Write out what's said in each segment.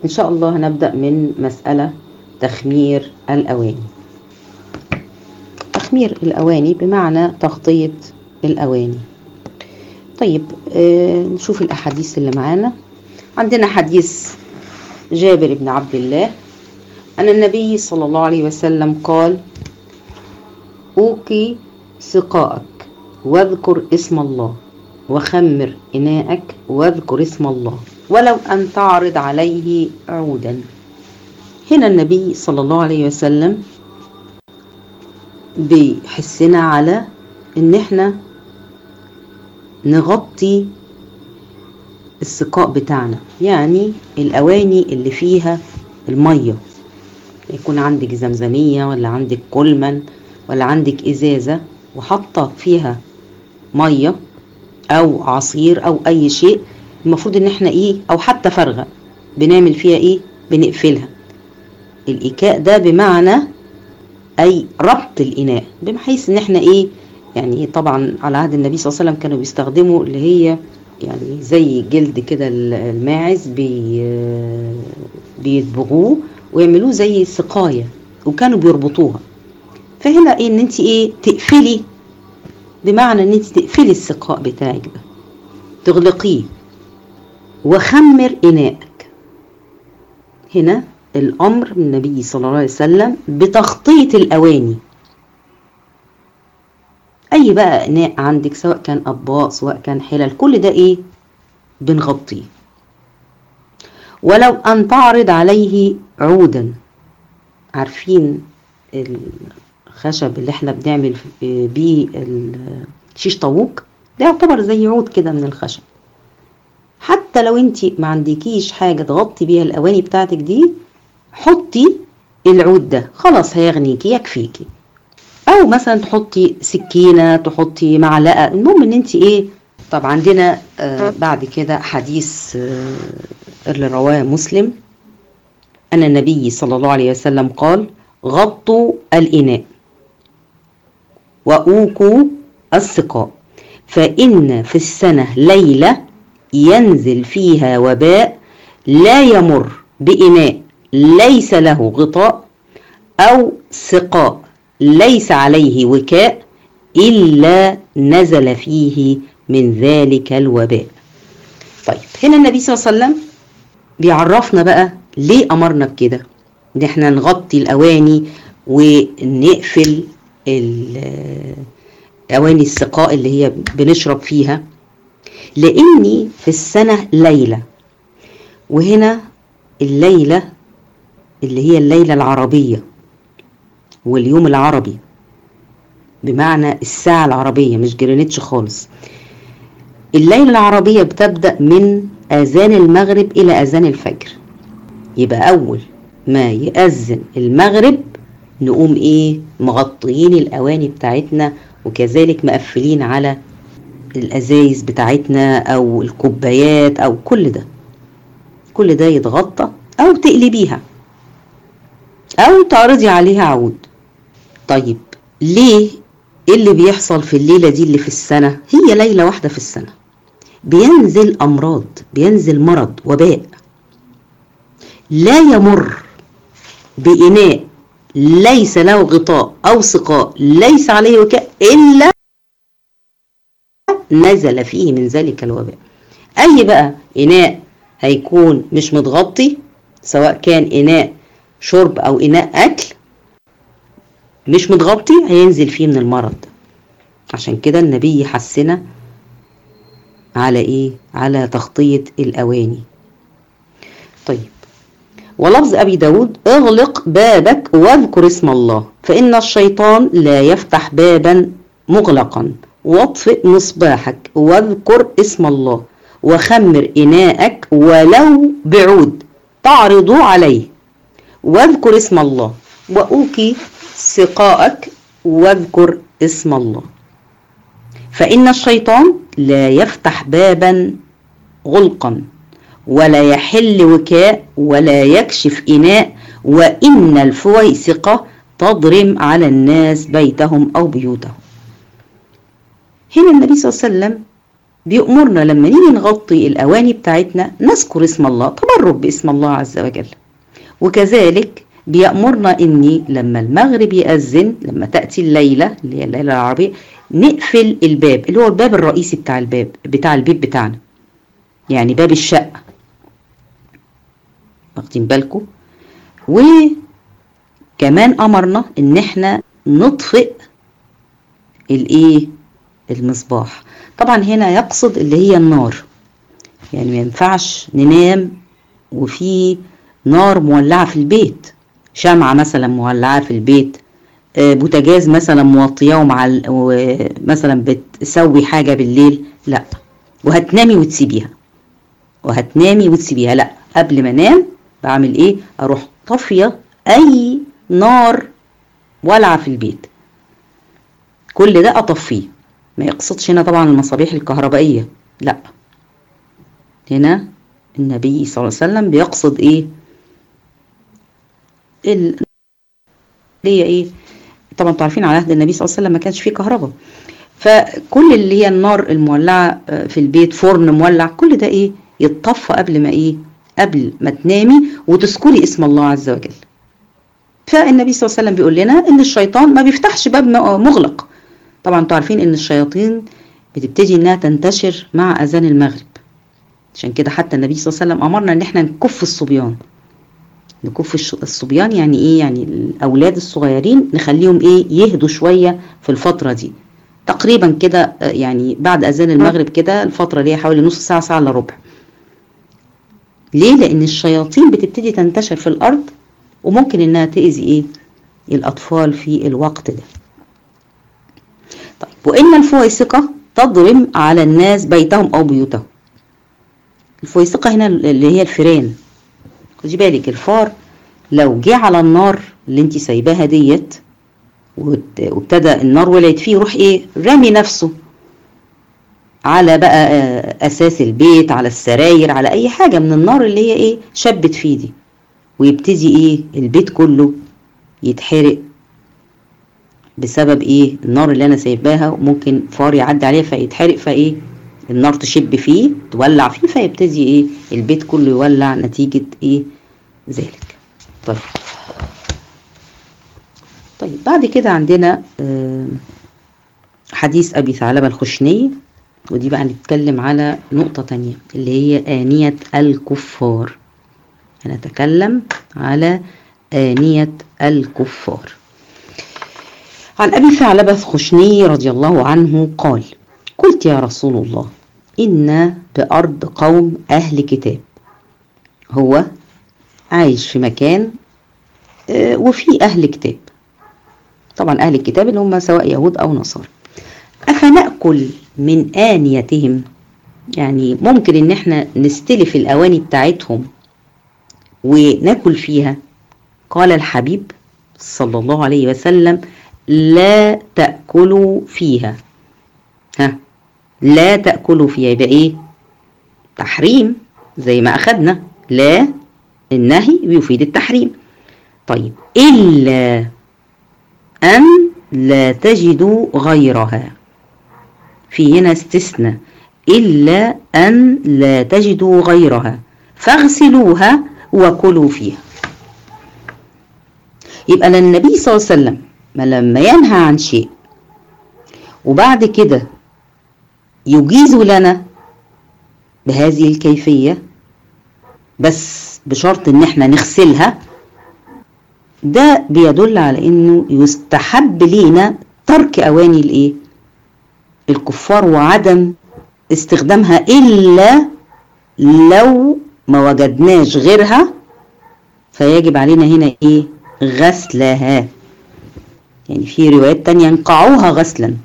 إن شاء الله هنبدأ من مسألة تخمير الأواني تخمير الأواني بمعنى تغطية الأواني طيب آه نشوف الأحاديث اللي معانا عندنا حديث جابر بن عبد الله أن النبي صلى الله عليه وسلم قال أوقي سقاءك واذكر اسم الله وخمر إناءك واذكر اسم الله ولو أن تعرض عليه عودا هنا النبي صلى الله عليه وسلم بيحسنا على ان احنا نغطي السقاء بتاعنا يعني الاواني اللي فيها الميه يكون عندك زمزميه ولا عندك كلمن ولا عندك ازازه وحاطه فيها ميه او عصير او اي شيء المفروض ان احنا ايه او حتى فرغه بنعمل فيها ايه بنقفلها الايكاء ده بمعنى اي ربط الاناء بحيث ان احنا ايه يعني طبعا على عهد النبي صلى الله عليه وسلم كانوا بيستخدموا اللي هي يعني زي جلد كده الماعز بي بيدبغوه ويعملوه زي سقايه وكانوا بيربطوها فهنا إيه ان انت ايه تقفلي بمعنى ان انت تقفلي السقاء بتاعك ده تغلقيه وخمر اناءك هنا الامر من النبي صلى الله عليه وسلم بتغطيه الاواني اي بقى اناء عندك سواء كان اطباق سواء كان حلل كل ده ايه بنغطيه ولو ان تعرض عليه عودا عارفين الخشب اللي احنا بنعمل بيه شيش طاووق ده يعتبر زي عود كده من الخشب حتى لو انت ما عندكيش حاجه تغطي بيها الاواني بتاعتك دي حطي العود ده خلاص هيغنيكي يكفيكي او مثلا تحطي سكينه تحطي معلقه المهم ان انت ايه طب عندنا آه بعد كده حديث آه اللي رواه مسلم ان النبي صلى الله عليه وسلم قال غطوا الاناء واوكوا السقاء فان في السنه ليله ينزل فيها وباء لا يمر باناء ليس له غطاء او سقاء ليس عليه وكاء الا نزل فيه من ذلك الوباء طيب هنا النبي صلى الله عليه وسلم بيعرفنا بقى ليه امرنا بكده ان احنا نغطي الاواني ونقفل اواني السقاء اللي هي بنشرب فيها لاني في السنه ليله وهنا الليله اللي هي الليله العربيه واليوم العربي بمعنى الساعه العربيه مش جرينتش خالص الليله العربيه بتبدا من اذان المغرب الى اذان الفجر يبقى اول ما يأذن المغرب نقوم ايه مغطيين الاواني بتاعتنا وكذلك مقفلين على الازايز بتاعتنا او الكوبايات او كل ده كل ده يتغطى او تقلبيها او تعرضي عليها عود طيب ليه ايه اللي بيحصل في الليله دي اللي في السنه هي ليله واحده في السنه بينزل امراض بينزل مرض وباء لا يمر بإناء ليس له غطاء أو سقاء ليس عليه وكاء إلا نزل فيه من ذلك الوباء أي بقى إناء هيكون مش متغطي سواء كان إناء شرب أو إناء أكل مش متغطي هينزل فيه من المرض عشان كده النبي حسنا على إيه على تغطية الأواني طيب ولفظ أبي داود اغلق بابك واذكر اسم الله فإن الشيطان لا يفتح بابا مغلقا واطفئ مصباحك واذكر اسم الله وخمر إناءك ولو بعود تعرض عليه واذكر اسم الله وأوكي سقاءك واذكر اسم الله فإن الشيطان لا يفتح بابا غلقا ولا يحل وكاء ولا يكشف إناء وإن الفويسقة تضرم على الناس بيتهم أو بيوتهم هنا النبي صلى الله عليه وسلم بيأمرنا لما نيجي نغطي الأواني بتاعتنا نذكر اسم الله تبرك باسم الله عز وجل وكذلك بيأمرنا إني لما المغرب يأذن لما تأتي الليلة اللي هي الليلة العربية نقفل الباب اللي هو الباب الرئيسي بتاع الباب بتاع البيت بتاعنا يعني باب الشقة واخدين بالكم وكمان أمرنا إن احنا نطفئ الايه المصباح طبعا هنا يقصد اللي هي النار يعني ما ينفعش ننام وفي نار مولعة في البيت شمعة مثلا مولعة في البيت بوتاجاز مثلا موطياه ومع مثلا بتسوي حاجة بالليل لا وهتنامي وتسيبيها وهتنامي وتسيبيها لا قبل ما انام بعمل ايه اروح طافية اي نار ولعة في البيت كل ده اطفيه ما يقصدش هنا طبعا المصابيح الكهربائية لا هنا النبي صلى الله عليه وسلم بيقصد ايه ال... هي ايه طبعا انتوا عارفين على عهد النبي صلى الله عليه وسلم ما كانش فيه كهرباء فكل اللي هي النار المولعة في البيت فرن مولع كل ده ايه يتطفى قبل ما ايه قبل ما تنامي وتذكري اسم الله عز وجل فالنبي صلى الله عليه وسلم بيقول لنا ان الشيطان ما بيفتحش باب مغلق طبعا انتوا عارفين ان الشياطين بتبتدي انها تنتشر مع اذان المغرب عشان كده حتى النبي صلى الله عليه وسلم امرنا ان احنا نكف الصبيان نكف الصبيان يعني ايه يعني الاولاد الصغيرين نخليهم ايه يهدوا شويه في الفتره دي تقريبا كده يعني بعد اذان المغرب كده الفتره اللي هي حوالي نص ساعه ساعه الا ربع ليه لان الشياطين بتبتدي تنتشر في الارض وممكن انها تاذي ايه الاطفال في الوقت ده طيب وان الفويسقه تضرم على الناس بيتهم او بيوتهم الفويسقه هنا اللي هي الفيران خدي بالك الفار لو جه على النار اللي انت سايباها ديت وابتدى النار ولعت فيه يروح ايه رامي نفسه على بقى اساس البيت على السراير على اي حاجه من النار اللي هي ايه شبت فيه دي ويبتدي ايه البيت كله يتحرق بسبب ايه النار اللي انا سايباها وممكن فار يعدي عليها فيتحرق فايه النار تشب فيه تولع فيه فيبتدي ايه البيت كله يولع نتيجة ايه ذلك طيب طيب بعد كده عندنا آه حديث ابي ثعلبة الخشني ودي بقى نتكلم على نقطة تانية اللي هي آنية الكفار هنتكلم على آنية الكفار عن أبي ثعلبة الخشني رضي الله عنه قال قلت يا رسول الله إن بأرض قوم أهل كتاب هو عايش في مكان وفي أهل كتاب طبعا أهل الكتاب اللي هم سواء يهود أو نصارى أفنأكل من آنيتهم يعني ممكن إن احنا نستلف الأواني بتاعتهم وناكل فيها قال الحبيب صلى الله عليه وسلم لا تأكلوا فيها ها لا تأكلوا فيها يبقى ايه تحريم زي ما أخدنا لا النهي بيفيد التحريم طيب إلا أن لا تجدوا غيرها في هنا استثناء إلا أن لا تجدوا غيرها فاغسلوها وكلوا فيها يبقى النبي صلى الله عليه وسلم ما لما ينهى عن شيء وبعد كده يجيز لنا بهذه الكيفية بس بشرط ان احنا نغسلها ده بيدل على انه يستحب لينا ترك اواني الايه الكفار وعدم استخدامها الا لو ما وجدناش غيرها فيجب علينا هنا ايه غسلها يعني في روايات تانية نقعوها غسلا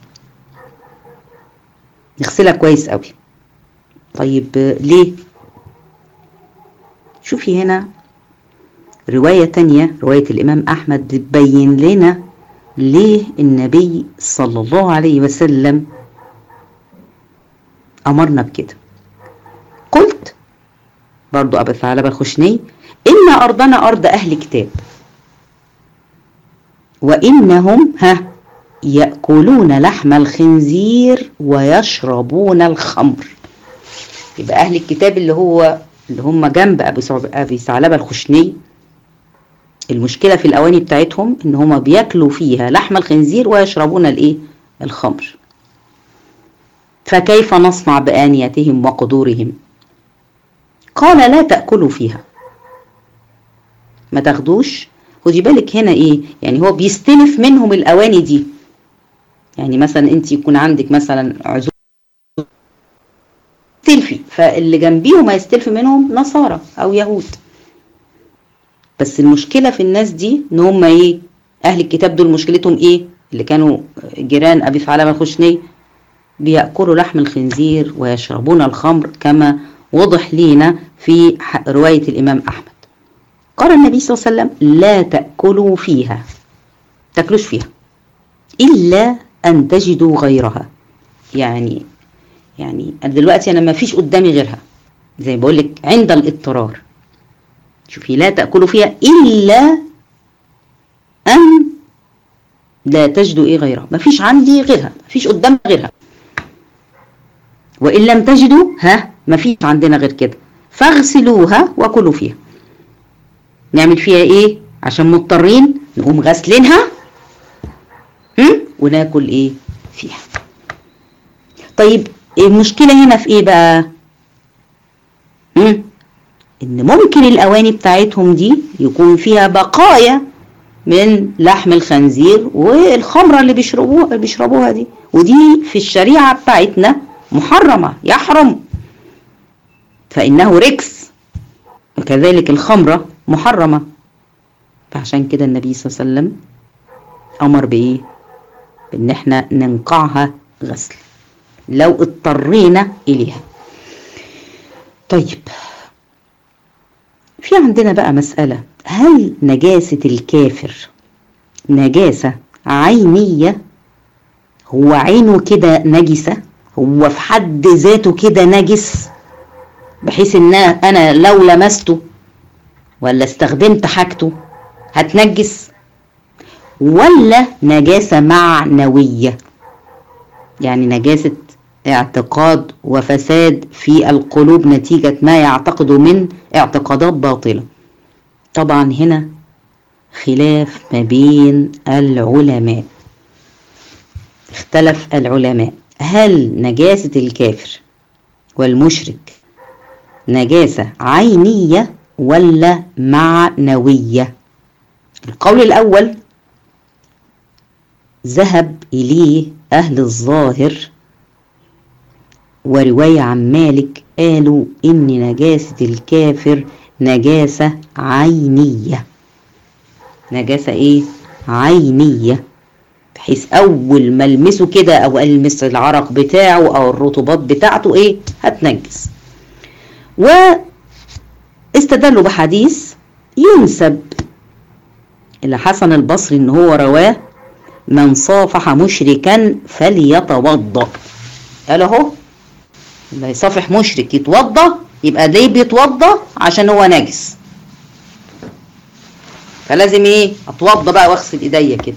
نغسلها كويس قوي طيب ليه شوفي هنا رواية تانية رواية الإمام أحمد بتبين لنا ليه النبي صلى الله عليه وسلم أمرنا بكده قلت برضو أبو ثعلبة الخشني إن أرضنا أرض أهل كتاب وإنهم ها يأكلون لحم الخنزير ويشربون الخمر يبقى أهل الكتاب اللي هو اللي هم جنب أبي أبي ثعلبة الخشني المشكلة في الأواني بتاعتهم إن هم بياكلوا فيها لحم الخنزير ويشربون الإيه؟ الخمر فكيف نصنع بآنيتهم وقدورهم قال لا تأكلوا فيها ما تاخدوش خدي بالك هنا ايه يعني هو بيستلف منهم الاواني دي يعني مثلا انت يكون عندك مثلا عزوم تلفي فاللي جنبيهم هيستلفي منهم نصارى او يهود بس المشكلة في الناس دي ان هم ايه اهل الكتاب دول مشكلتهم ايه اللي كانوا جيران ابي ثعلبه الخشني بيأكلوا لحم الخنزير ويشربون الخمر كما وضح لينا في رواية الإمام أحمد قال النبي صلى الله عليه وسلم لا تأكلوا فيها تاكلوش فيها إلا أن تجدوا غيرها يعني يعني دلوقتي أنا ما فيش قدامي غيرها زي بقول لك عند الاضطرار شوفي لا تأكلوا فيها إلا أن لا تجدوا إيه غيرها ما فيش عندي غيرها ما فيش قدامي غيرها وإن لم تجدوا ها ما فيش عندنا غير كده فاغسلوها وكلوا فيها نعمل فيها ايه عشان مضطرين نقوم غاسلينها وناكل ايه فيها طيب المشكله هنا في ايه بقى هم؟ ان ممكن الاواني بتاعتهم دي يكون فيها بقايا من لحم الخنزير والخمره اللي بيشربوها اللي بيشربوها دي ودي في الشريعه بتاعتنا محرمه يحرم فانه ركس وكذلك الخمره محرمة فعشان كده النبي صلى الله عليه وسلم أمر بإيه؟ بإن احنا ننقعها غسل لو اضطرينا إليها طيب في عندنا بقى مسألة هل نجاسة الكافر نجاسة عينية هو عينه كده نجسة هو في حد ذاته كده نجس بحيث ان انا لو لمسته ولا استخدمت حاجته هتنجس ولا نجاسة معنوية يعني نجاسة اعتقاد وفساد في القلوب نتيجة ما يعتقد من اعتقادات باطلة طبعا هنا خلاف ما بين العلماء اختلف العلماء هل نجاسة الكافر والمشرك نجاسة عينية ولا معنوية القول الأول ذهب إليه أهل الظاهر ورواية عن مالك قالوا إن نجاسة الكافر نجاسة عينية نجاسة إيه؟ عينية بحيث أول ما ألمسه كده أو ألمس العرق بتاعه أو الرطوبات بتاعته إيه؟ هتنجس و استدلوا بحديث ينسب إلى حسن البصري إن هو رواه من صافح مشركا فليتوضأ قال أهو اللي يصافح مشرك يتوضأ يبقى ليه بيتوضأ عشان هو نجس فلازم ايه اتوضى بقى واغسل ايديا كده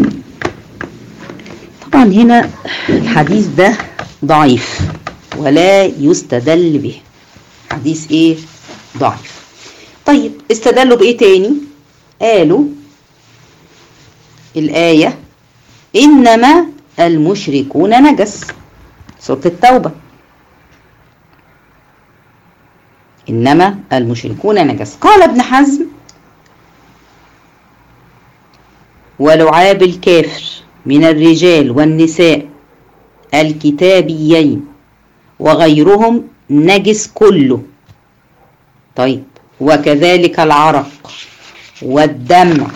طبعا هنا الحديث ده ضعيف ولا يستدل به حديث ايه ضعيف طيب استدلوا بايه تاني قالوا الآية إنما المشركون نجس سورة التوبة إنما المشركون نجس قال ابن حزم ولعاب الكافر من الرجال والنساء الكتابيين وغيرهم نجس كله طيب وكذلك العرق والدمع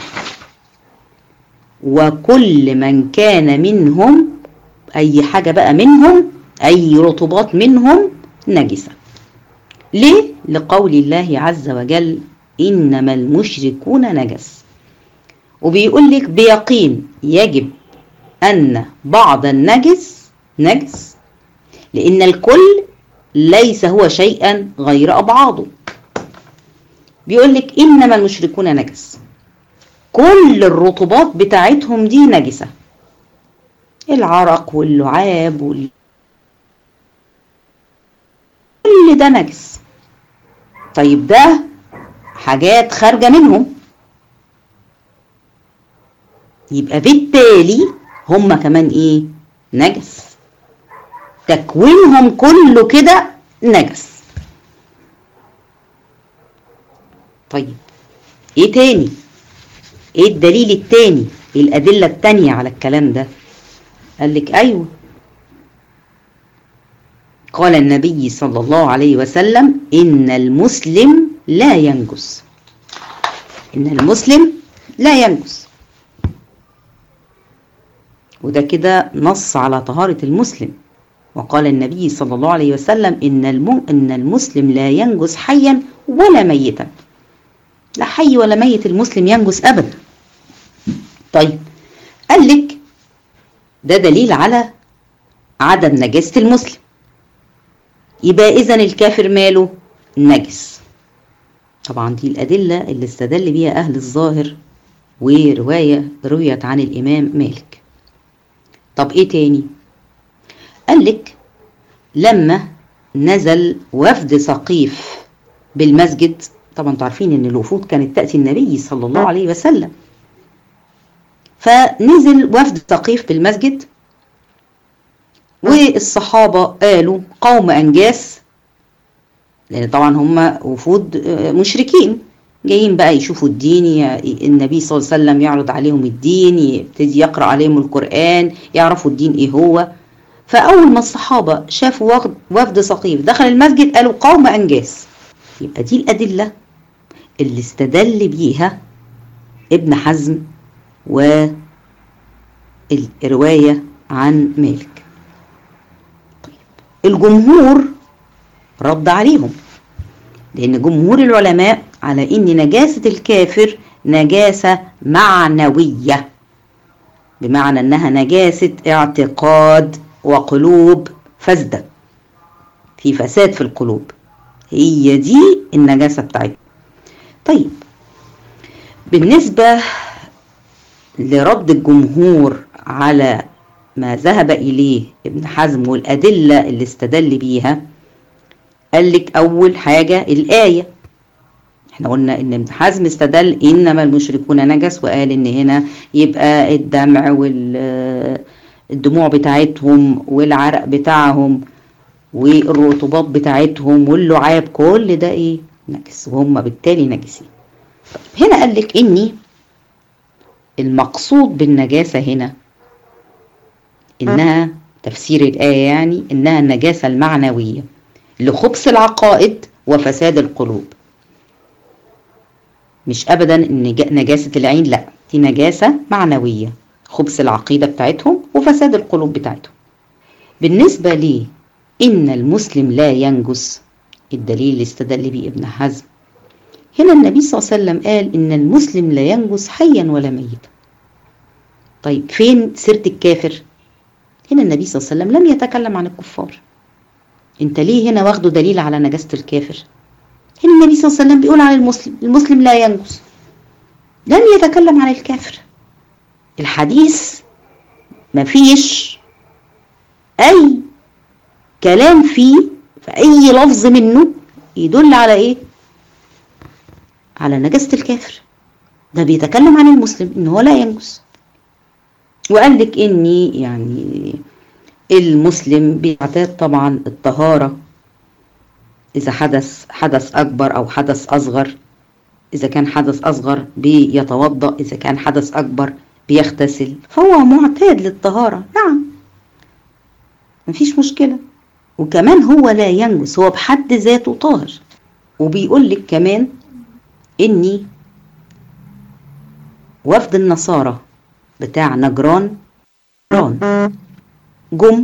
وكل من كان منهم اي حاجة بقى منهم اي رطوبات منهم نجسة ليه لقول الله عز وجل انما المشركون نجس وبيقول لك بيقين يجب ان بعض النجس نجس لان الكل ليس هو شيئا غير ابعاضه بيقول لك انما المشركون نجس كل الرطوبات بتاعتهم دي نجسه العرق واللعاب وال... كل ده نجس طيب ده حاجات خارجة منهم يبقى بالتالي هم كمان ايه نجس تكوينهم كله كده نجس طيب ايه تاني ايه الدليل التاني إيه الادله التانيه على الكلام ده قال لك ايوه قال النبي صلى الله عليه وسلم ان المسلم لا ينجس ان المسلم لا ينجس وده كده نص على طهارة المسلم وقال النبي صلى الله عليه وسلم إن, الم... إن المسلم لا ينجس حيا ولا ميتا لا حي ولا ميت المسلم ينجس أبدا طيب قال لك ده دليل على عدم نجاسة المسلم يبقى إذا الكافر ماله نجس طبعا دي الأدلة اللي استدل بيها أهل الظاهر ورواية رويت عن الإمام مالك طب إيه تاني قال لك لما نزل وفد سقيف بالمسجد طبعا انتوا عارفين ان الوفود كانت تأتي النبي صلى الله عليه وسلم فنزل وفد ثقيف بالمسجد والصحابة قالوا قوم أنجاس لأن طبعا هم وفود مشركين جايين بقى يشوفوا الدين النبي صلى الله عليه وسلم يعرض عليهم الدين يبتدي يقرأ عليهم القرآن يعرفوا الدين ايه هو فأول ما الصحابة شافوا وفد سقيف دخل المسجد قالوا قوم أنجاس يبقى دي الأدلة اللي استدل بيها ابن حزم والرواية عن مالك طيب الجمهور رد عليهم لأن جمهور العلماء على إن نجاسة الكافر نجاسة معنوية بمعنى إنها نجاسة اعتقاد وقلوب فاسدة في فساد في القلوب هي دي النجاسة بتاعتها طيب بالنسبة لرد الجمهور على ما ذهب إليه ابن حزم والأدلة اللي استدل بيها قال لك أول حاجة الآية احنا قلنا ان ابن حزم استدل انما المشركون نجس وقال ان هنا يبقى الدمع والدموع بتاعتهم والعرق بتاعهم والرطوبات بتاعتهم واللعاب كل ده ايه نجس وهم بالتالي نجسين هنا قال لك اني المقصود بالنجاسة هنا انها تفسير الآية يعني انها النجاسة المعنوية لخبث العقائد وفساد القلوب مش ابدا ان نجاسة العين لا دي نجاسة معنوية خبث العقيدة بتاعتهم وفساد القلوب بتاعتهم بالنسبة لي إن المسلم لا ينجس الدليل اللي استدل به ابن حزم هنا النبي صلى الله عليه وسلم قال إن المسلم لا ينجس حيا ولا ميتا طيب فين سيرة الكافر هنا النبي صلى الله عليه وسلم لم يتكلم عن الكفار انت ليه هنا واخده دليل على نجاسة الكافر هنا النبي صلى الله عليه وسلم بيقول على المسلم المسلم لا ينجس لم يتكلم عن الكافر الحديث مفيش أي كلام فيه في أي لفظ منه يدل على إيه؟ على نجاسة الكافر ده بيتكلم عن المسلم إن هو لا ينجس وقال لك إني يعني المسلم بيعتاد طبعا الطهارة إذا حدث حدث أكبر أو حدث أصغر إذا كان حدث أصغر بيتوضأ إذا كان حدث أكبر بيغتسل فهو معتاد للطهارة نعم مفيش مشكلة وكمان هو لا ينجس هو بحد ذاته طاهر وبيقول لك كمان إني وفد النصارى بتاع نجران نجران جم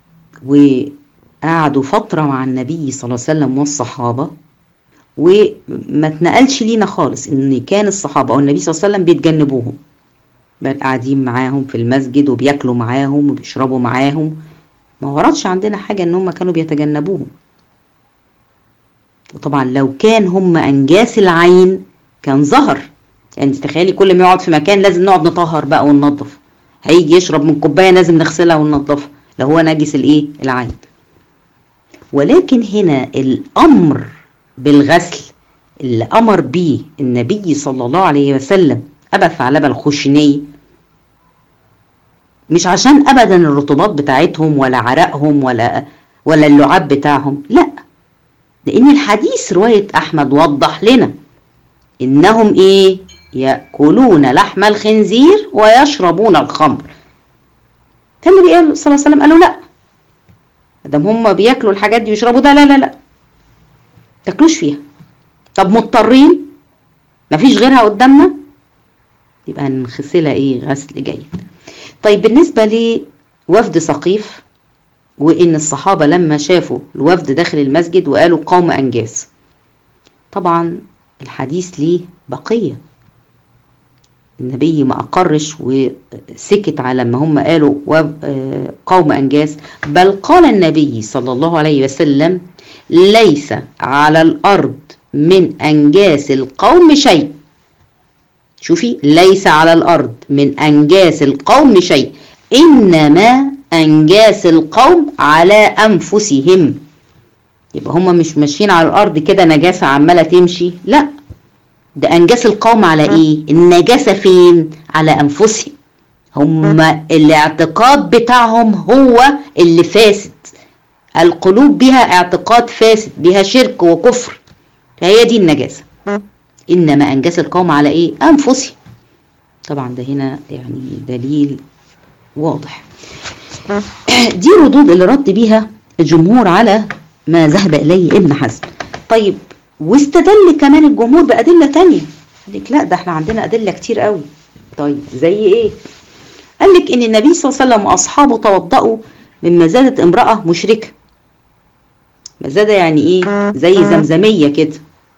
وقعدوا فترة مع النبي صلى الله عليه وسلم والصحابة وما اتنقلش لينا خالص ان كان الصحابة او النبي صلى الله عليه وسلم بيتجنبوهم بل قاعدين معاهم في المسجد وبياكلوا معاهم وبيشربوا معاهم ما وردش عندنا حاجة ان هم كانوا بيتجنبوهم وطبعا لو كان هم انجاس العين كان ظهر يعني تخيلي كل ما يقعد في مكان لازم نقعد نطهر بقى وننظف هيجي يشرب من كوبايه لازم نغسلها وننضفها لو هو نجس الايه العين ولكن هنا الامر بالغسل اللي امر به النبي صلى الله عليه وسلم ابا ثعلبه الخشني مش عشان ابدا الرطوبات بتاعتهم ولا عرقهم ولا ولا اللعاب بتاعهم لا لان الحديث روايه احمد وضح لنا انهم ايه ياكلون لحم الخنزير ويشربون الخمر فالنبي قال صلى الله عليه وسلم قالوا لا دام هم بياكلوا الحاجات دي ويشربوا ده لا لا لا تاكلوش فيها طب مضطرين مفيش غيرها قدامنا يبقى نغسلها ايه غسل جيد طيب بالنسبة لوفد سقيف وإن الصحابة لما شافوا الوفد داخل المسجد وقالوا قوم أنجاز طبعا الحديث ليه بقية النبي ما أقرش وسكت على ما هم قالوا قوم أنجاز بل قال النبي صلى الله عليه وسلم ليس على الأرض من أنجاس القوم شيء شوفي ليس على الأرض من أنجاس القوم شيء إنما أنجاس القوم على أنفسهم يبقى هم مش ماشيين على الأرض كده نجاسة عمالة تمشي لا ده أنجاس القوم على إيه النجاسة فين على أنفسهم هم الاعتقاد بتاعهم هو اللي فاسد القلوب بها اعتقاد فاسد بها شرك وكفر فهي دي النجاسة إنما أنجاس القوم على إيه أنفسهم طبعا ده هنا يعني دليل واضح دي ردود اللي رد بيها الجمهور على ما ذهب إليه ابن حزم طيب واستدل كمان الجمهور بأدلة تانية قال لك لا ده احنا عندنا أدلة كتير قوي طيب زي ايه قال لك ان النبي صلى الله عليه وسلم واصحابه توضأوا من مزادة امرأة مشركة مزادة يعني ايه زي زمزمية كده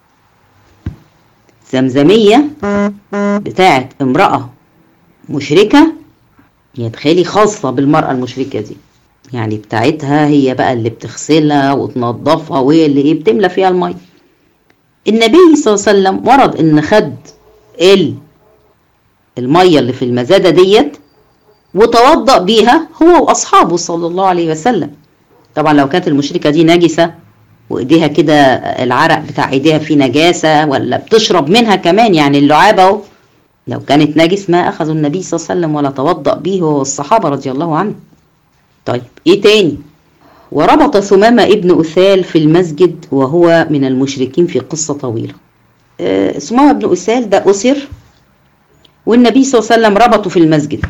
زمزمية بتاعت امرأة مشركة هي تخيلي خاصة بالمرأة المشركة دي يعني بتاعتها هي بقى اللي بتغسلها وتنظفها وهي اللي ايه بتملى فيها المية النبي صلى الله عليه وسلم ورد ان خد ال المية اللي في المزادة ديت وتوضأ بيها هو وأصحابه صلى الله عليه وسلم طبعا لو كانت المشركة دي نجسة وايديها كده العرق بتاع ايديها فيه نجاسة ولا بتشرب منها كمان يعني اللعاب اهو لو كانت نجس ما اخذوا النبي صلى الله عليه وسلم ولا توضأ به هو والصحابة رضي الله عنهم طيب ايه تاني وربط ثمامة ابن أثال في المسجد وهو من المشركين في قصة طويلة آه ثمامة ابن أثال ده أسر والنبي صلى الله عليه وسلم ربطه في المسجد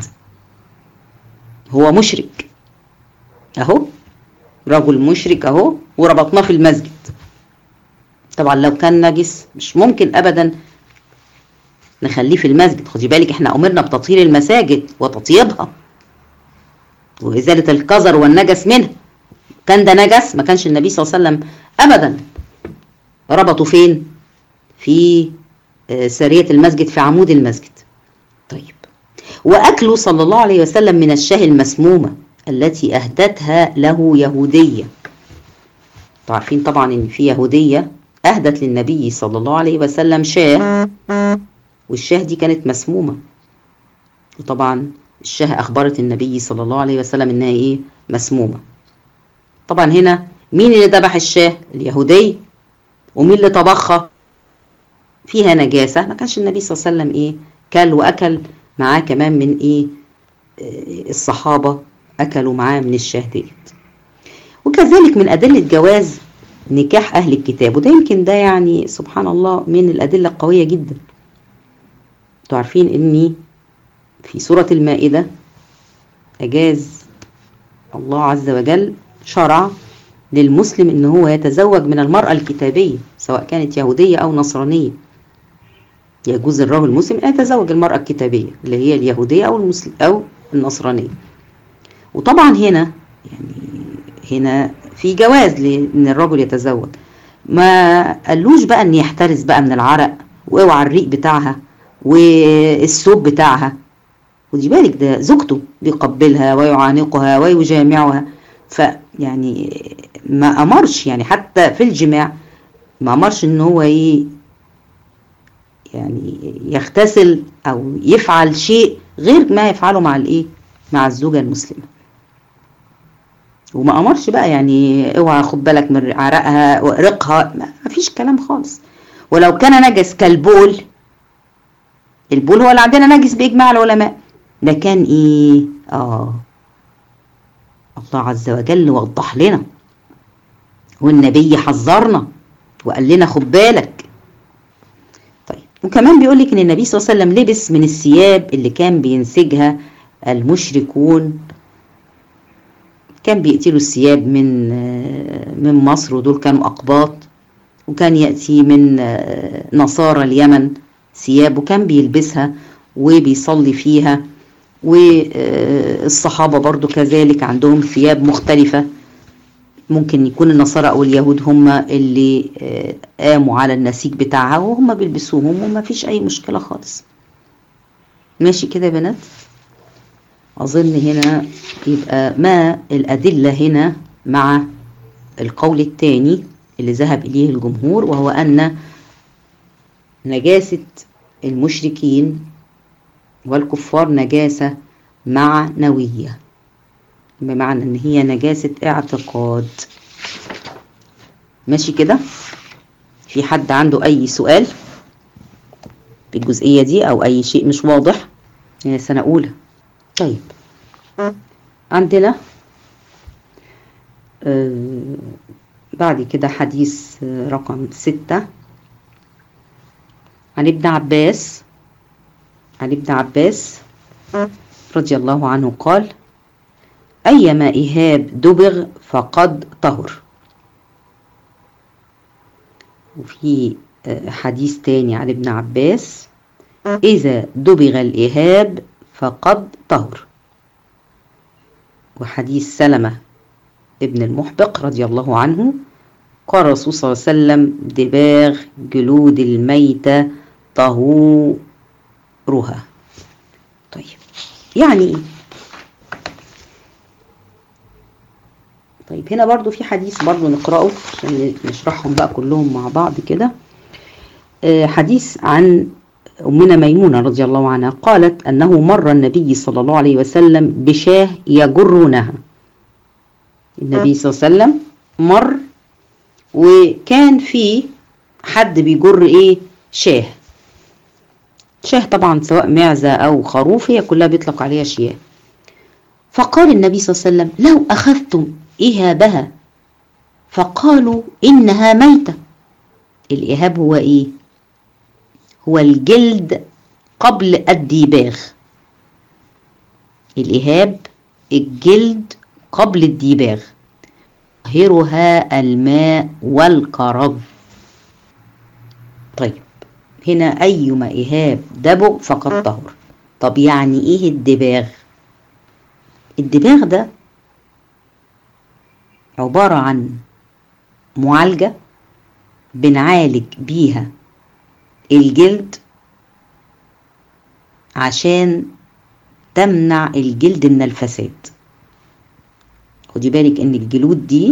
هو مشرك اهو رجل مشرك اهو وربطناه في المسجد طبعا لو كان نجس مش ممكن ابدا نخليه في المسجد خدي بالك احنا امرنا بتطهير المساجد وتطيبها وازاله القذر والنجس منها كان ده نجس ما كانش النبي صلى الله عليه وسلم ابدا ربطه فين في ساريه المسجد في عمود المسجد طيب واكله صلى الله عليه وسلم من الشاه المسمومه التي اهدتها له يهوديه عارفين طبعا ان في يهوديه اهدت للنبي صلى الله عليه وسلم شاه والشاه دي كانت مسمومه وطبعا الشاه اخبرت النبي صلى الله عليه وسلم انها ايه مسمومه طبعا هنا مين اللي ذبح الشاه اليهودي ومين اللي طبخها فيها نجاسه ما كانش النبي صلى الله عليه وسلم ايه كل واكل معاه كمان من ايه الصحابه اكلوا معاه من الشاه ديت وكذلك من ادله جواز نكاح اهل الكتاب وده يمكن ده يعني سبحان الله من الادله القويه جدا انتوا عارفين اني في سوره المائده اجاز الله عز وجل شرع للمسلم ان هو يتزوج من المراه الكتابيه سواء كانت يهوديه او نصرانيه يجوز الرجل المسلم ان يتزوج المراه الكتابيه اللي هي اليهوديه او المسلم او النصرانيه وطبعا هنا يعني هنا في جواز لان الرجل يتزوج ما قالوش بقى ان يحترس بقى من العرق واوعى الريق بتاعها والثوب بتاعها ودي بالك ده زوجته بيقبلها ويعانقها ويجامعها فيعني ما امرش يعني حتى في الجماع ما امرش ان هو ايه يعني يغتسل او يفعل شيء غير ما يفعله مع الايه مع الزوجة المسلمة وما امرش بقى يعني اوعى خد بالك من عرقها ورقها ما فيش كلام خالص ولو كان نجس كالبول البول هو اللي عندنا نجس باجماع العلماء ده كان ايه اه الله عز وجل وضح لنا والنبي حذرنا وقال لنا خد بالك طيب وكمان بيقول لك ان النبي صلى الله عليه وسلم لبس من الثياب اللي كان بينسجها المشركون كان بيقتلوا الثياب من من مصر ودول كانوا أقباط وكان يأتي من نصارى اليمن ثياب وكان بيلبسها وبيصلي فيها والصحابة برضو كذلك عندهم ثياب مختلفة ممكن يكون النصارى أو اليهود هم اللي قاموا على النسيج بتاعها وهم بيلبسوهم وما فيش أي مشكلة خالص ماشي كده يا بنات أظن هنا يبقى ما الأدلة هنا مع القول الثاني اللي ذهب إليه الجمهور وهو أن نجاسة المشركين والكفار نجاسة معنوية بمعنى ان هي نجاسة اعتقاد ماشي كده في حد عنده اي سؤال في الجزئية دي او اي شيء مش واضح هي سنة اولى طيب عندنا آه بعد كده حديث رقم ستة عن ابن عباس عن ابن عباس رضي الله عنه قال أيما إهاب دبغ فقد طهر وفي حديث تاني عن ابن عباس إذا دبغ الإهاب فقد طهر وحديث سلمة ابن المحبق رضي الله عنه قال الرسول صلى الله عليه وسلم دباغ جلود الميتة طهورها طيب يعني ايه طيب هنا برضو في حديث برضو نقرأه عشان نشرحهم بقى كلهم مع بعض كده آه حديث عن أمنا ميمونة رضي الله عنها قالت أنه مر النبي صلى الله عليه وسلم بشاه يجرونها النبي صلى الله عليه وسلم مر وكان في حد بيجر ايه شاه شاه طبعا سواء معزة أو خروف هي كلها بيطلق عليها شياه فقال النبي صلى الله عليه وسلم لو أخذتم إهابها فقالوا إنها ميتة الإهاب هو إيه هو الجلد قبل الديباغ الإهاب الجلد قبل الديباغ يطهرها الماء والكرب طيب هنا أيما إهاب دبغ فقد طهر طب يعني إيه الدباغ الدباغ ده عبارة عن معالجة بنعالج بيها الجلد عشان تمنع الجلد من الفساد خدي بالك ان الجلود دي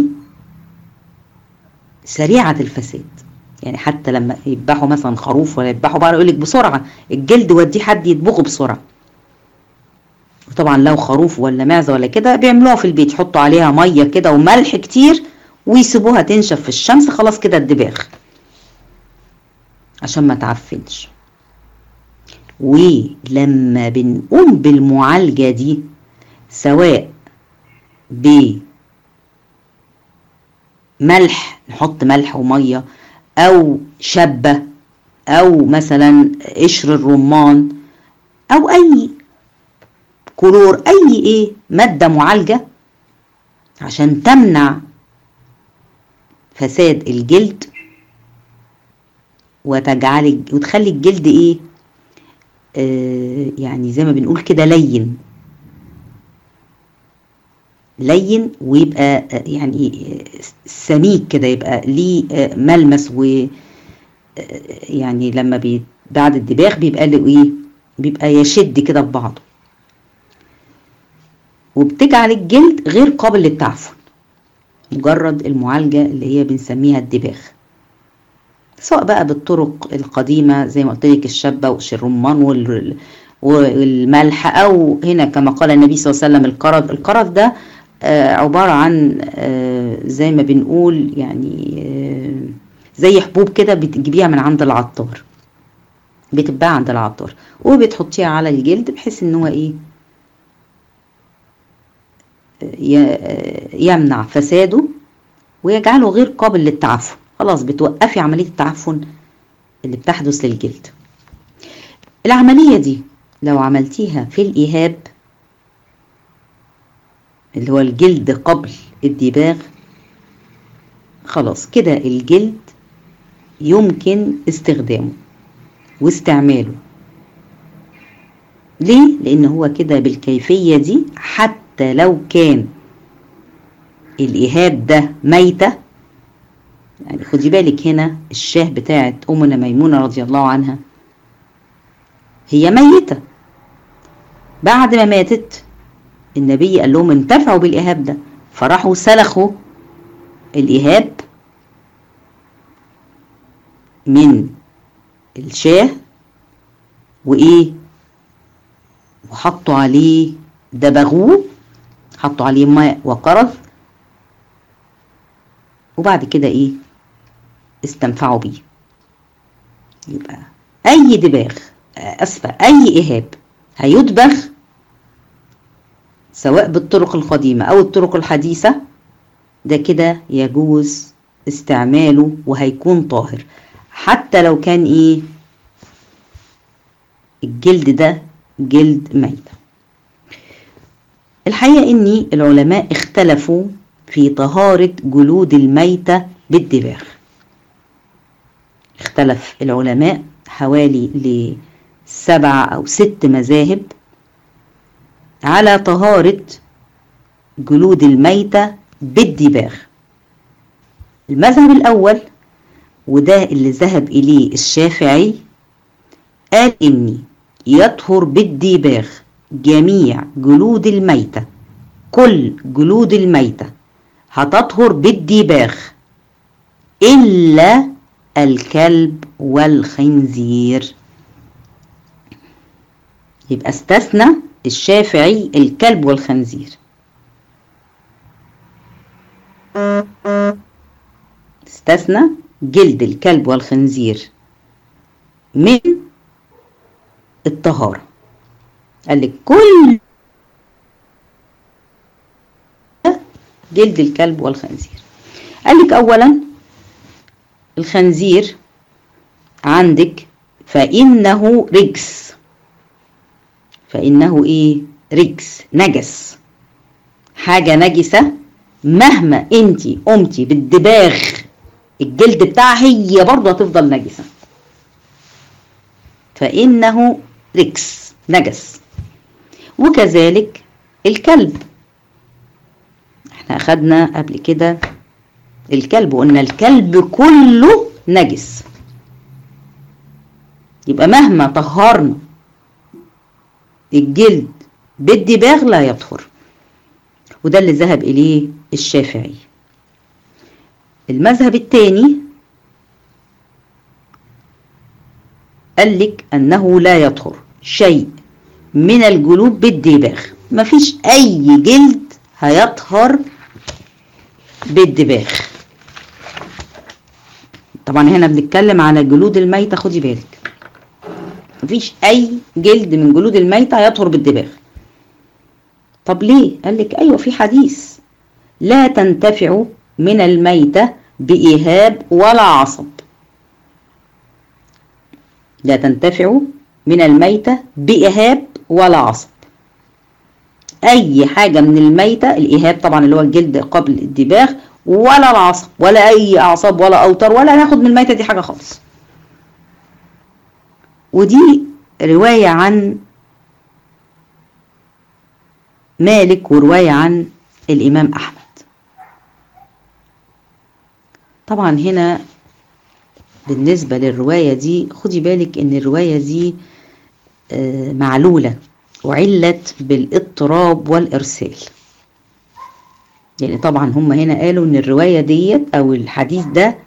سريعة الفساد يعني حتى لما يذبحوا مثلا خروف ولا يذبحوا بقى يقول لك بسرعة الجلد وديه حد يطبخه بسرعة وطبعا لو خروف ولا معزة ولا كده بيعملوها في البيت يحطوا عليها مية كده وملح كتير ويسيبوها تنشف في الشمس خلاص كده الدباغ عشان ما تعفنش ولما بنقوم بالمعالجة دي سواء بملح نحط ملح ومية أو شبة أو مثلا قشر الرمان أو أي كلور أي إيه مادة معالجة عشان تمنع فساد الجلد وتجعل وتخلي الجلد ايه آه يعني زي ما بنقول كده لين لين ويبقى يعني سميك كده يبقى ليه ملمس و يعني لما بي بعد الدباغ بيبقى له ايه بيبقى يشد كده في بعضه وبتجعل الجلد غير قابل للتعفن مجرد المعالجة اللي هي بنسميها الدباغ سواء بقى بالطرق القديمة زي ما قلت لك الشبة وقش الرمان والملح او هنا كما قال النبي صلى الله عليه وسلم القرض القرض ده آه، عبارة عن آه، زي ما بنقول يعني آه، زي حبوب كده بتجيبيها من عند العطار بتتباع عند العطار وبتحطيها على الجلد بحيث ان هو ايه ي- يمنع فساده ويجعله غير قابل للتعفن خلاص بتوقفي عملية التعفن اللي بتحدث للجلد العملية دي لو عملتيها في الإيهاب اللي هو الجلد قبل الدباغ خلاص كده الجلد يمكن استخدامه واستعماله ليه؟ لأن هو كده بالكيفية دي حتى لو كان الإيهاب ده ميتة يعني خدي بالك هنا الشاه بتاعت أمنا ميمونة رضي الله عنها هي ميتة بعد ما ماتت النبي قال لهم انتفعوا بالإيهاب ده فراحوا سلخوا الإيهاب من الشاه وإيه وحطوا عليه دبغوه حطوا عليه ماء وقرض وبعد كده ايه استنفعوا بيه يبقى اي دباغ اسفة اي ايهاب هيدبغ سواء بالطرق القديمة او الطرق الحديثة ده كده يجوز استعماله وهيكون طاهر حتى لو كان ايه الجلد ده جلد ميت الحقيقة ان العلماء اختلفوا في طهارة جلود الميتة بالدباغ اختلف العلماء حوالي لسبع أو ست مذاهب على طهارة جلود الميتة بالدباغ المذهب الأول وده اللي ذهب إليه الشافعي قال إني يطهر بالدباغ جميع جلود الميتة كل جلود الميتة هتطهر بالدباغ إلا الكلب والخنزير يبقى استثنى الشافعي الكلب والخنزير استثنى جلد الكلب والخنزير من الطهارة قال لك كل جلد الكلب والخنزير قال لك اولا الخنزير عندك فانه رجس فانه ايه رجس نجس حاجه نجسه مهما انت قمتي بالدباغ الجلد بتاعها هي برضه هتفضل نجسه فانه رجس نجس وكذلك الكلب احنا اخدنا قبل كده الكلب وقلنا الكلب كله نجس يبقى مهما طهرنا الجلد بالدباغ لا يطهر وده اللي ذهب اليه الشافعي المذهب الثاني قال لك انه لا يطهر شيء من الجلود بالدباغ مفيش اي جلد هيطهر بالدباغ طبعا هنا بنتكلم على جلود الميتة خدي بالك مفيش اي جلد من جلود الميتة هيطهر بالدباغ طب ليه قال لك ايوه في حديث لا تنتفع من الميتة بإيهاب ولا عصب لا تنتفع من الميتة بإيهاب ولا عصب اي حاجه من الميته الايهاب طبعا اللي هو الجلد قبل الدباغ ولا العصب ولا اي اعصاب ولا اوتر ولا ناخد من الميته دي حاجه خالص ودي روايه عن مالك وروايه عن الامام احمد طبعا هنا بالنسبه للروايه دي خدي بالك ان الروايه دي معلوله وعلت بالاضطراب والإرسال يعني طبعا هم هنا قالوا ان الرواية ديت او الحديث ده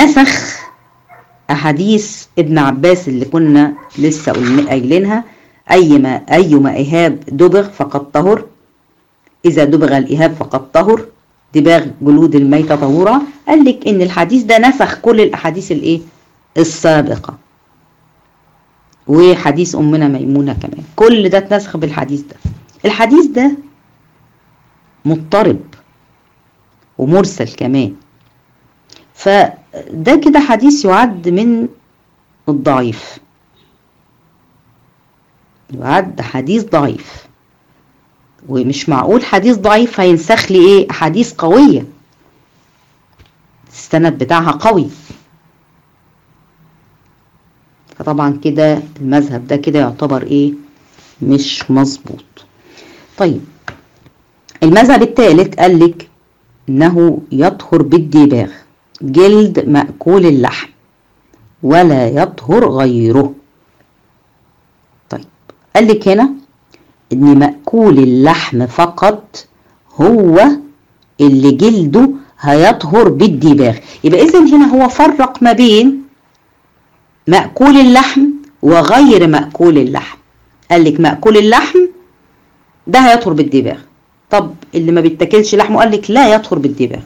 نسخ احاديث ابن عباس اللي كنا لسه قايلينها أيما أيما إهاب دبغ فقد طهر إذا دبغ الإهاب فقد طهر دباغ جلود الميتة طهورا قال لك إن الحديث ده نسخ كل الأحاديث الإيه السابقة وحديث أمنا ميمونة كمان كل ده اتنسخ بالحديث ده الحديث ده مضطرب ومرسل كمان فده كده حديث يعد من الضعيف يعد حديث ضعيف ومش معقول حديث ضعيف هينسخ لي ايه احاديث قويه السند بتاعها قوي فطبعا كده المذهب ده كده يعتبر ايه مش مظبوط طيب المذهب الثالث قال لك انه يطهر بالدباغ جلد مأكول اللحم ولا يطهر غيره طيب قال لك هنا ان مأكول اللحم فقط هو اللي جلده هيطهر بالدباغ يبقى اذا هنا هو فرق ما بين مأكول اللحم وغير مأكول اللحم قال لك مأكول اللحم ده هيطهر بالدباغ طب اللي ما بيتاكلش لحمه قال لك لا يطهر بالدباغ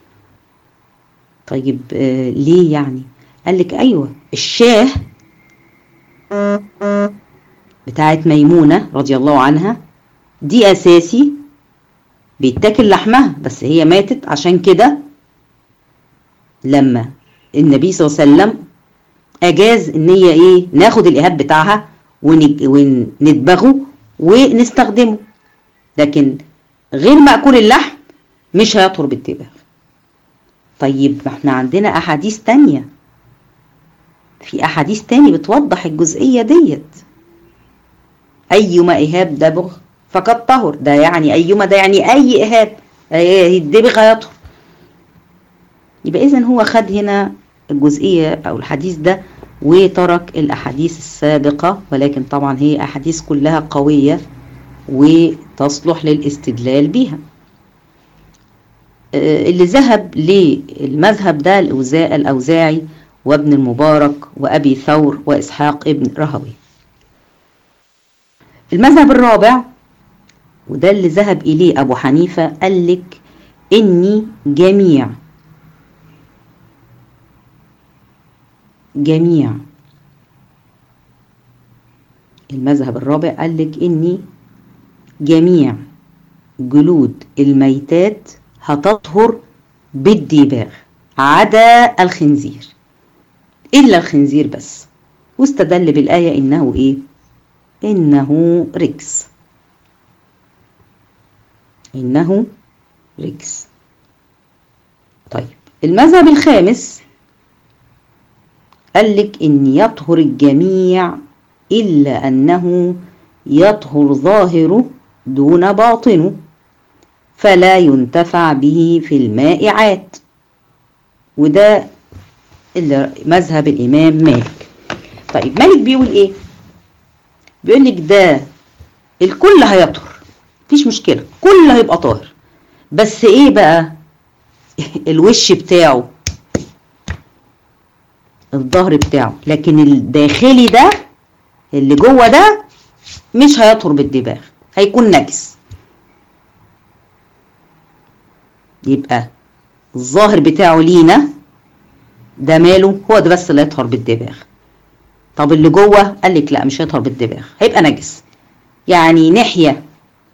طيب آه ليه يعني قال لك ايوه الشاه بتاعت ميمونة رضي الله عنها دي اساسي بيتاكل لحمها بس هي ماتت عشان كده لما النبي صلى الله عليه وسلم اجاز ان هي ايه ناخد الايهاب بتاعها وندبغه ونستخدمه لكن غير مأكول اللحم مش هيطهر بالدباغ طيب ما احنا عندنا احاديث تانية في احاديث تاني بتوضح الجزئية ديت ايما ايهاب دبغ فقد طهر ده يعني ايما ده يعني اي ايهاب الدبغ هيطهر يبقى اذا هو خد هنا الجزئية او الحديث ده وترك الاحاديث السابقة ولكن طبعا هي احاديث كلها قوية وتصلح للاستدلال بها اللي ذهب للمذهب ده الأوزاعي وابن المبارك وأبي ثور وإسحاق ابن رهوي المذهب الرابع وده اللي ذهب إليه أبو حنيفة قال لك إني جميع جميع المذهب الرابع قال لك إني جميع جلود الميتات هتطهر بالدباغ عدا الخنزير إلا الخنزير بس واستدل بالآية إنه إيه إنه ركس إنه ركس طيب المذهب الخامس قال لك إن يطهر الجميع إلا أنه يطهر ظاهره دون باطنه فلا ينتفع به في المائعات وده اللي مذهب الإمام مالك طيب مالك بيقول إيه بيقول لك ده الكل هيطهر مفيش مشكلة كل هيبقى طاهر بس إيه بقى الوش بتاعه الظهر بتاعه لكن الداخلي ده اللي جوه ده مش هيطهر بالدباغ هيكون نجس يبقى الظاهر بتاعه لينا ده ماله هو ده بس اللي يطهر بالدباغ طب اللي جوه قال لك لا مش هيطهر بالدباغ هيبقى نجس يعني ناحيه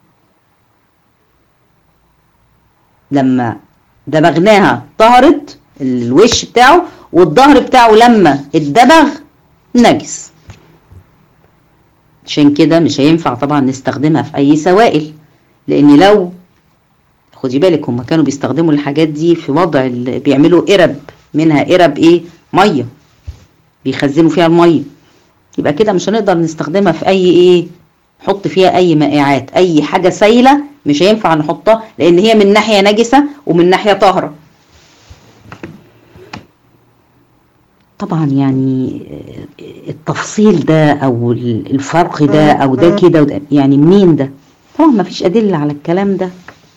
لما دبغناها طهرت الوش بتاعه والظهر بتاعه لما اتدبغ نجس عشان كده مش هينفع طبعا نستخدمها في اي سوائل لان لو خدي بالك هم كانوا بيستخدموا الحاجات دي في وضع بيعملوا قرب منها قرب ايه ميه بيخزنوا فيها الميه يبقى كده مش هنقدر نستخدمها في اي ايه نحط فيها اي مائعات اي حاجه سايله مش هينفع نحطها لان هي من ناحيه نجسه ومن ناحيه طاهره طبعا يعني التفصيل ده او الفرق ده او ده كده وده يعني منين ده طبعا ما فيش ادله على الكلام ده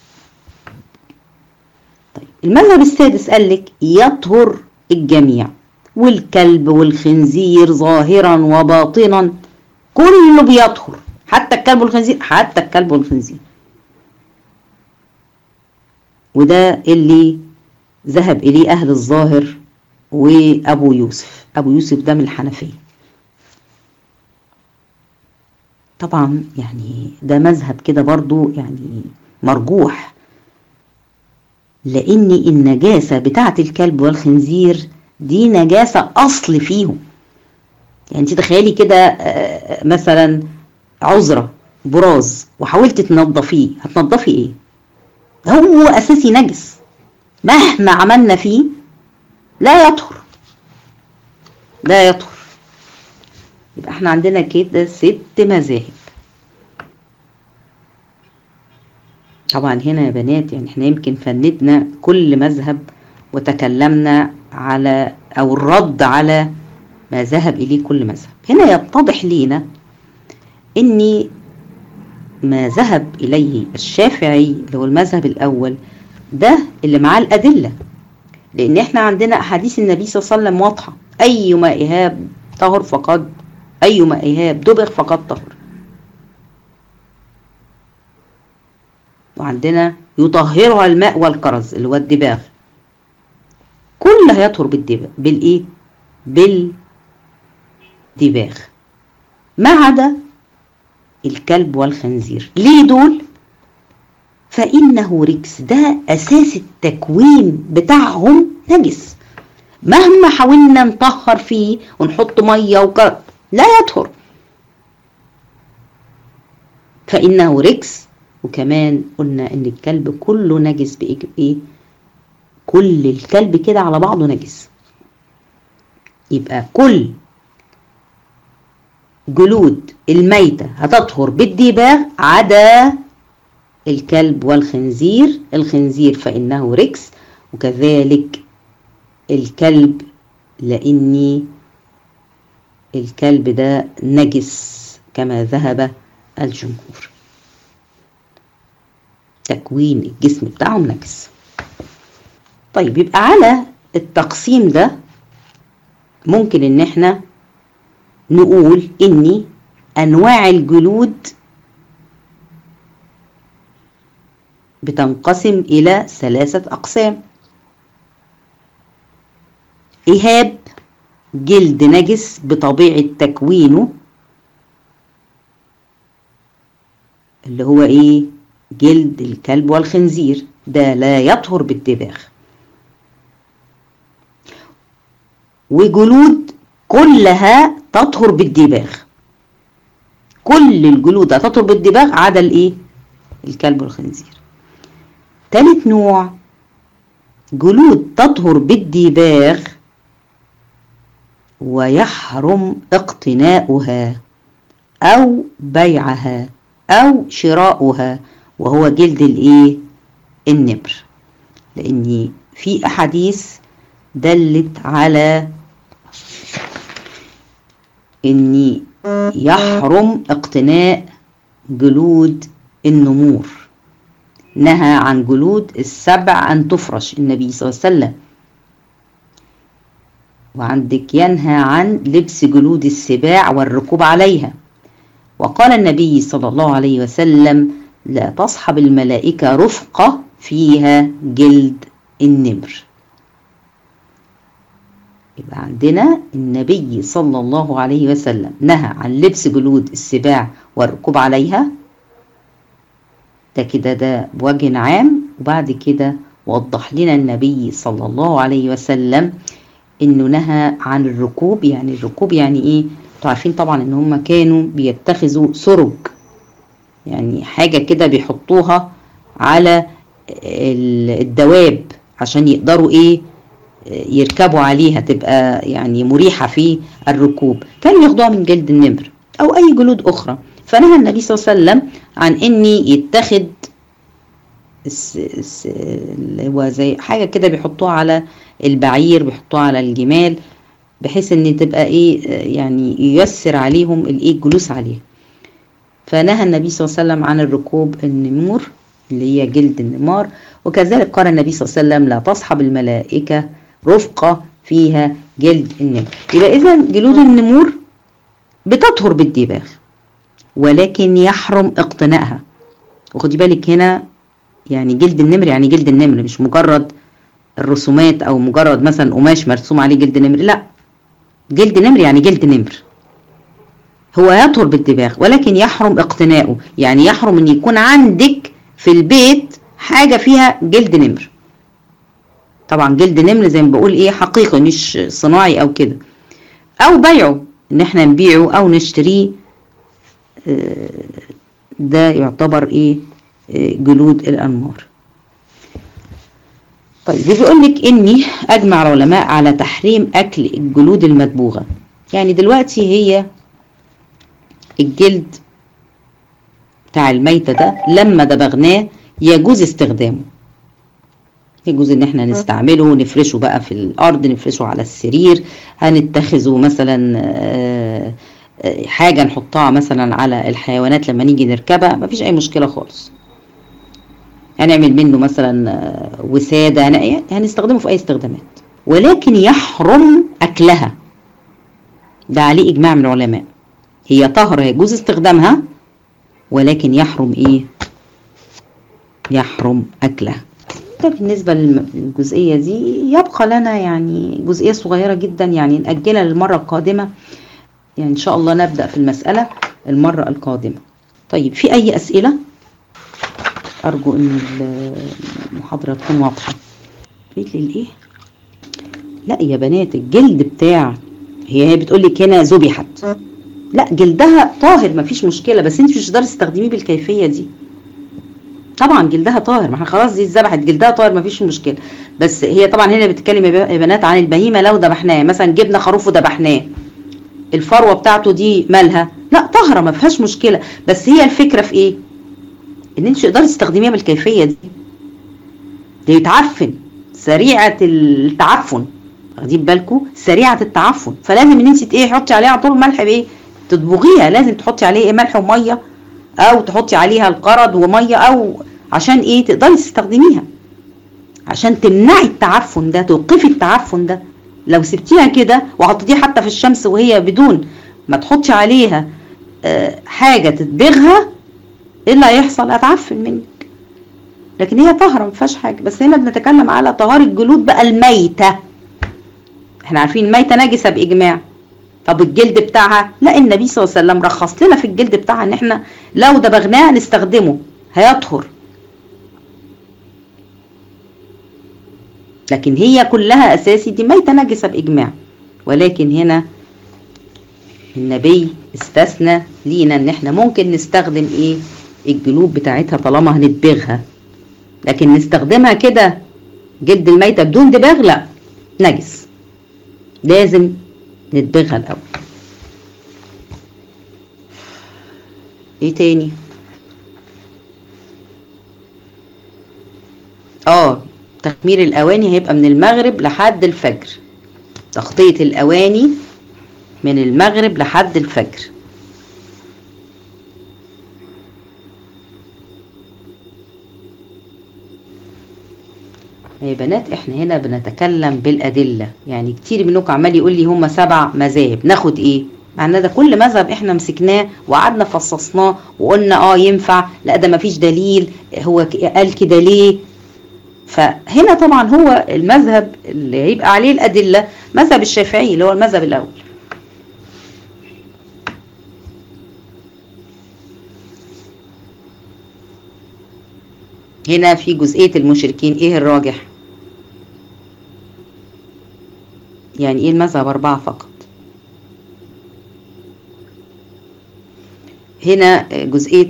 طيب المذهب السادس قال لك يطهر الجميع والكلب والخنزير ظاهرا وباطنا كله بيطهر حتى الكلب والخنزير حتى الكلب والخنزير وده اللي ذهب إليه أهل الظاهر وأبو يوسف أبو يوسف ده من الحنفية طبعا يعني ده مذهب كده برضو يعني مرجوح لأن النجاسة بتاعة الكلب والخنزير دي نجاسة أصل فيهم يعني انت تخيلي كده مثلا عذرة براز وحاولت تنظفيه هتنظفي ايه هو اساسي نجس مهما عملنا فيه لا يطهر لا يطهر يبقى احنا عندنا كده ست مذاهب طبعا هنا يا بنات يعني احنا يمكن فندنا كل مذهب وتكلمنا على او الرد على ما ذهب اليه كل مذهب هنا يتضح لينا ان ما ذهب اليه الشافعي اللي هو المذهب الاول ده اللي معاه الادله لان احنا عندنا احاديث النبي صلى الله عليه وسلم واضحه ايما ايهاب طهر فقد ايما ايهاب دبغ فقد طهر وعندنا يطهرها الماء والكرز اللي هو الدباغ كل هيطهر بالدباغ بالايه بالدباغ ما عدا الكلب والخنزير ليه دول فإنه رجس ده أساس التكوين بتاعهم نجس مهما حاولنا نطهر فيه ونحط مية وكر لا يطهر فإنه رجس وكمان قلنا إن الكلب كله نجس بإيه كل الكلب كده على بعضه نجس يبقى كل جلود الميتة هتطهر بالديباغ عدا الكلب والخنزير الخنزير فإنه ركس وكذلك الكلب لأني الكلب ده نجس كما ذهب الجمهور تكوين الجسم بتاعهم نجس طيب يبقى على التقسيم ده ممكن ان احنا نقول ان انواع الجلود بتنقسم الى ثلاثة اقسام ايهاب جلد نجس بطبيعة تكوينه اللي هو ايه جلد الكلب والخنزير ده لا يطهر بالدباغ وجلود كلها تطهر بالدباغ كل الجلود هتطهر بالدباغ عدا الايه الكلب والخنزير تالت نوع جلود تطهر بالدباغ ويحرم اقتناؤها او بيعها او شراؤها وهو جلد الايه النمر لان في احاديث دلت على ان يحرم اقتناء جلود النمور نهى عن جلود السبع ان تفرش النبي صلى الله عليه وسلم وعندك ينهى عن لبس جلود السباع والركوب عليها وقال النبي صلى الله عليه وسلم لا تصحب الملائكة رفقة فيها جلد النمر يبقى عندنا النبي صلى الله عليه وسلم نهى عن لبس جلود السباع والركوب عليها ده كده ده بوجه عام وبعد كده وضح لنا النبي صلى الله عليه وسلم انه نهى عن الركوب يعني الركوب يعني ايه انتوا عارفين طبعا ان هم كانوا بيتخذوا سرج يعني حاجه كده بيحطوها على الدواب عشان يقدروا ايه يركبوا عليها تبقى يعني مريحة في الركوب كانوا ياخدوها من جلد النمر أو أي جلود أخرى فنهى النبي صلى الله عليه وسلم عن إن يتخذ اللي هو زي حاجة كده بيحطوها على البعير بيحطوها على الجمال بحيث ان تبقى ايه يعني ييسر عليهم الايه الجلوس عليها فنهى النبي صلى الله عليه وسلم عن الركوب النمور اللي هي جلد النمار وكذلك قال النبي صلى الله عليه وسلم لا تصحب الملائكة رفقة فيها جلد النمر يبقى إذا جلود النمور بتطهر بالدباغ ولكن يحرم اقتنائها وخدي بالك هنا يعني جلد النمر يعني جلد النمر مش مجرد الرسومات او مجرد مثلا قماش مرسوم عليه جلد نمر لا جلد نمر يعني جلد نمر هو يطهر بالدباغ ولكن يحرم اقتناؤه يعني يحرم ان يكون عندك في البيت حاجة فيها جلد نمر طبعا جلد نمر زي ما بقول ايه حقيقي مش صناعي او كده او بيعه ان احنا نبيعه او نشتريه ده يعتبر ايه جلود الانمار طيب بيقول لك اني اجمع العلماء على تحريم اكل الجلود المدبوغه يعني دلوقتي هي الجلد بتاع الميتة ده لما دبغناه يجوز استخدامه يجوز ان احنا نستعمله نفرشه بقى في الارض نفرشه على السرير هنتخذه مثلا حاجة نحطها مثلا على الحيوانات لما نيجي نركبها مفيش اي مشكلة خالص هنعمل منه مثلا وسادة هنستخدمه في اي استخدامات ولكن يحرم اكلها ده عليه اجماع من العلماء هي طهرة يجوز استخدامها ولكن يحرم ايه يحرم اكلها ده بالنسبة للجزئية دي يبقى لنا يعني جزئية صغيرة جدا يعني نأجلها للمرة القادمة يعني إن شاء الله نبدأ في المسألة المرة القادمة طيب في أي أسئلة أرجو أن المحاضرة تكون واضحة قلت لي الإيه لا يا بنات الجلد بتاع هي هي بتقول لك هنا ذبحت لا جلدها طاهر مفيش مشكلة بس انت مش هتقدري تستخدميه بالكيفية دي طبعا جلدها طاهر ما احنا خلاص دي اتذبحت جلدها طاهر مفيش مشكله بس هي طبعا هنا بتتكلم يا بنات عن البهيمه لو ذبحناه مثلا جبنا خروف وذبحناه الفروه بتاعته دي مالها لا طاهره ما فيهاش مشكله بس هي الفكره في ايه ان انت تقدري تستخدميها بالكيفيه دي دي يتعفن سريعه التعفن واخدين بالكم سريعه التعفن فلازم ان انت ايه تحطي عليها على طول ملح بايه تطبخيها لازم تحطي عليه ايه ملح وميه او تحطي عليها القرض وميه او عشان ايه تقدري تستخدميها عشان تمنعي التعفن ده توقفي التعفن ده لو سبتيها كده وحطيتيها حتى في الشمس وهي بدون ما تحطي عليها آه حاجه تدبغها ايه اللي هيحصل هتعفن منك لكن هي طاهره ما فيهاش حاجه بس هنا بنتكلم على طهاره الجلود بقى الميته احنا عارفين الميته نجسه باجماع طب الجلد بتاعها لا النبي صلى الله عليه وسلم رخص لنا في الجلد بتاعها ان احنا لو دبغناه نستخدمه هيطهر لكن هي كلها اساسي دي ميتة نجسة باجماع ولكن هنا النبي استثنى لينا ان احنا ممكن نستخدم ايه الجلود بتاعتها طالما هندبغها لكن نستخدمها كده جلد الميتة بدون دباغ لا نجس لازم ندبغها الاول ايه تاني اه تخمير الاواني هيبقى من المغرب لحد الفجر تغطية الاواني من المغرب لحد الفجر يا بنات احنا هنا بنتكلم بالادله يعني كتير منكم عمال يقول لي هم سبع مذاهب ناخد ايه معناه ده كل مذهب احنا مسكناه وقعدنا فصصناه وقلنا اه ينفع لا ده مفيش دليل هو قال كده ليه فهنا طبعا هو المذهب اللي هيبقى عليه الادله مذهب الشافعي اللي هو المذهب الاول هنا في جزئيه المشركين ايه الراجح يعني ايه المذهب اربعه فقط هنا جزئيه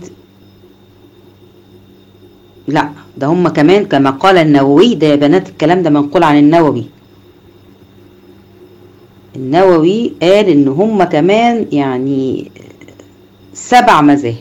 لا ده هم كمان كما قال النووي ده يا بنات الكلام ده منقول عن النووي النووي قال ان هم كمان يعني سبع مذاهب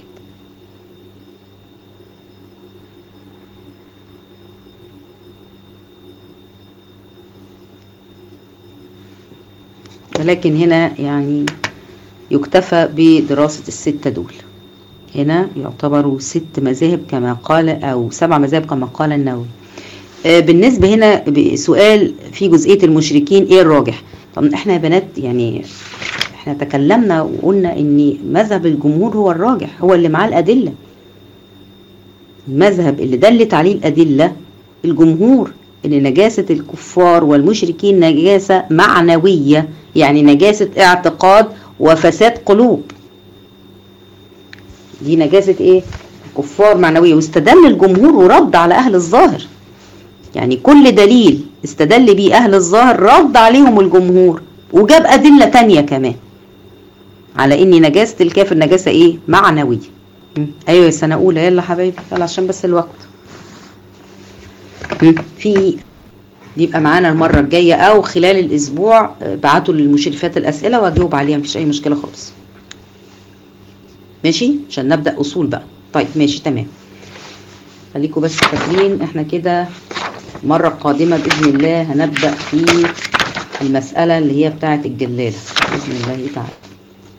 ولكن هنا يعني يكتفى بدراسة الستة دول هنا يعتبروا ست مذاهب كما قال أو سبع مذاهب كما قال النووي بالنسبة هنا سؤال في جزئية المشركين ايه الراجح طب احنا يا بنات يعني احنا تكلمنا وقلنا ان مذهب الجمهور هو الراجح هو اللي معاه الادله المذهب اللي دلت عليه الادله الجمهور ان نجاسه الكفار والمشركين نجاسه معنويه يعني نجاسه اعتقاد وفساد قلوب دي نجاسه ايه كفار معنويه واستدل الجمهور ورد على اهل الظاهر يعني كل دليل استدل بيه اهل الظاهر رد عليهم الجمهور وجاب ادله تانية كمان على ان نجاسه الكافر نجاسه ايه معنويه م. ايوه يا سنه اولى يلا حبايبي يلا عشان بس الوقت م. في يبقى معانا المره الجايه او خلال الاسبوع بعتوا للمشرفات الاسئله واجاوب عليها مفيش اي مشكله خالص ماشي عشان نبدا اصول بقى طيب ماشي تمام خليكم بس فاكرين احنا كده المره القادمه باذن الله هنبدا في المساله اللي هي بتاعه الجلاله باذن الله تعالى